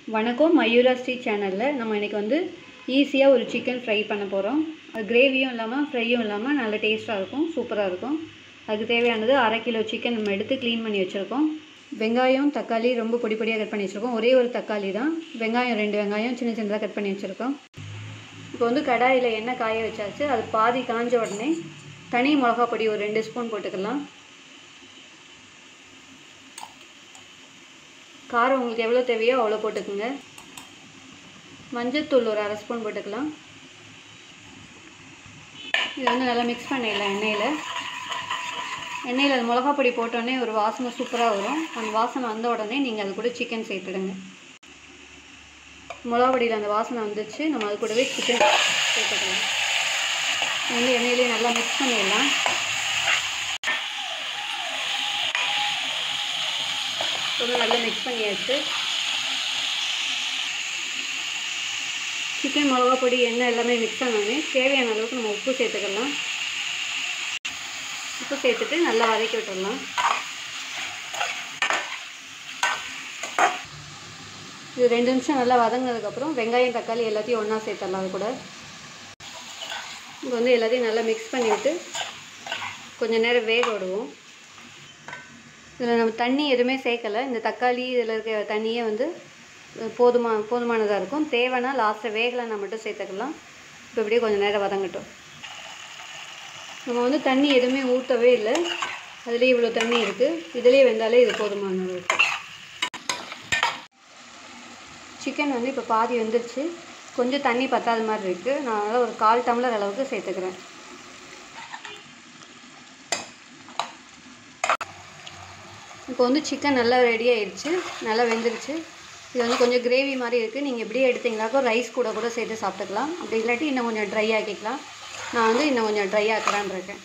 வணக்கம் மயூரா ஸ்ரீ சேனலில் நம்ம இன்றைக்கி வந்து ஈஸியாக ஒரு சிக்கன் ஃப்ரை பண்ண போகிறோம் அது கிரேவியும் இல்லாமல் ஃப்ரையும் இல்லாமல் நல்ல டேஸ்ட்டாக இருக்கும் சூப்பராக இருக்கும் அதுக்கு தேவையானது அரை கிலோ சிக்கன் நம்ம எடுத்து க்ளீன் பண்ணி வச்சுருக்கோம் வெங்காயம் தக்காளி ரொம்ப பொடி பொடியாக கட் பண்ணி வச்சுருக்கோம் ஒரே ஒரு தக்காளி தான் வெங்காயம் ரெண்டு வெங்காயம் சின்ன சின்னதாக கட் பண்ணி வச்சுருக்கோம் இப்போ வந்து கடாயில் எண்ணெய் காய வச்சாச்சு அது பாதி காஞ்ச உடனே தனி மிளகா பொடி ஒரு ரெண்டு ஸ்பூன் போட்டுக்கலாம் காரம் உங்களுக்கு எவ்வளோ தேவையோ அவ்வளோ போட்டுக்கோங்க மஞ்சத்தூள் ஒரு அரை ஸ்பூன் போட்டுக்கலாம் இது வந்து நல்லா மிக்ஸ் பண்ணிடலாம் எண்ணெயில் எண்ணெயில் அது மிளகா பொடி போட்டோடனே ஒரு வாசனை சூப்பராக வரும் அந்த வாசனை வந்த உடனே நீங்கள் அது கூட சிக்கன் சேர்த்துடுங்க மிளகா பொடியில் அந்த வாசனை வந்துச்சு நம்ம அது கூடவே சிக்கன் சேர்த்துக்கலாம் இது வந்து எண்ணெயிலே நல்லா மிக்ஸ் பண்ணிடலாம் ரொம்ப நல்லா மிக்ஸ் பண்ணியாச்சு சிக்கன் மிளகா பொடி எண்ணெய் எல்லாமே மிக்ஸ் ஆனோடனே தேவையான அளவுக்கு நம்ம உப்பு சேர்த்துக்கலாம் உப்பு சேர்த்துட்டு நல்லா வதக்கி விட்டுடலாம் இது ரெண்டு நிமிஷம் நல்லா வதங்கினதுக்கப்புறம் வெங்காயம் தக்காளி எல்லாத்தையும் ஒன்றா சேர்த்துடலாம் அது கூட இப்போ வந்து எல்லாத்தையும் நல்லா மிக்ஸ் பண்ணிவிட்டு கொஞ்சம் நேரம் வேக விடுவோம் இதில் நம்ம தண்ணி எதுவுமே சேர்க்கலை இந்த தக்காளி இதில் இருக்க தண்ணியே வந்து போதுமா போதுமானதாக இருக்கும் தேவைன்னா லாஸ்ட்டில் வேகலைன்னா மட்டும் சேர்த்துக்கலாம் இப்போ இப்படியே கொஞ்சம் நேரம் வதங்கட்டும் நம்ம வந்து தண்ணி எதுவுமே ஊற்றவே இல்லை அதுலேயே இவ்வளோ தண்ணி இருக்குது இதுலேயே வெந்தாலே இது போதுமானது சிக்கன் வந்து இப்போ பாதி வெந்துருச்சு கொஞ்சம் தண்ணி பத்தாத மாதிரி இருக்குது நான் அதனால் ஒரு கால் டம்ளர் அளவுக்கு சேர்த்துக்கிறேன் இப்போ வந்து சிக்கன் நல்லா ரெடி ஆயிடுச்சு நல்லா வெந்துருச்சு இது வந்து கொஞ்சம் கிரேவி மாதிரி இருக்குது நீங்கள் இப்படியே எடுத்தீங்களாக்கோ ரைஸ் கூட கூட சேர்த்து சாப்பிட்டுக்கலாம் அப்படி இல்லாட்டி இன்னும் கொஞ்சம் ட்ரை ஆக்கிக்கலாம் நான் வந்து இன்னும் கொஞ்சம் ட்ரை ஆக்கலான்னு இருக்கேன்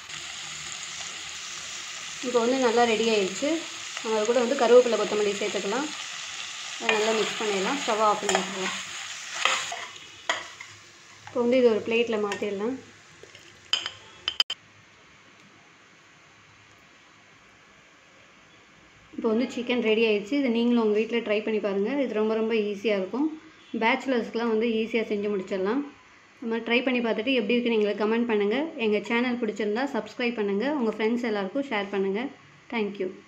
இப்போ வந்து நல்லா ரெடி ஆயிடுச்சு நம்ம அது கூட வந்து கருவேப்பிலை கொத்தமல்லி சேர்த்துக்கலாம் அதை நல்லா மிக்ஸ் பண்ணிடலாம் ஸ்டவ் ஆஃப் பண்ணி வச்சுக்கலாம் இப்போ வந்து இது ஒரு பிளேட்டில் மாற்றிடலாம் இப்போ வந்து சிக்கன் ரெடி ஆயிடுச்சு இது நீங்களும் உங்கள் வீட்டில் ட்ரை பண்ணி பாருங்கள் இது ரொம்ப ரொம்ப ஈஸியாக இருக்கும் பேச்சுலர்ஸ்க்குலாம் வந்து ஈஸியாக செஞ்சு முடிச்சிடலாம் அது மாதிரி ட்ரை பண்ணி பார்த்துட்டு எப்படி இருக்குன்னு எங்களுக்கு கமெண்ட் பண்ணுங்கள் எங்கள் சேனல் பிடிச்சிருந்தா சப்ஸ்கிரைப் பண்ணுங்கள் உங்கள் ஃப்ரெண்ட்ஸ் எல்லாருக்கும் ஷேர் பண்ணுங்கள் தேங்க்யூ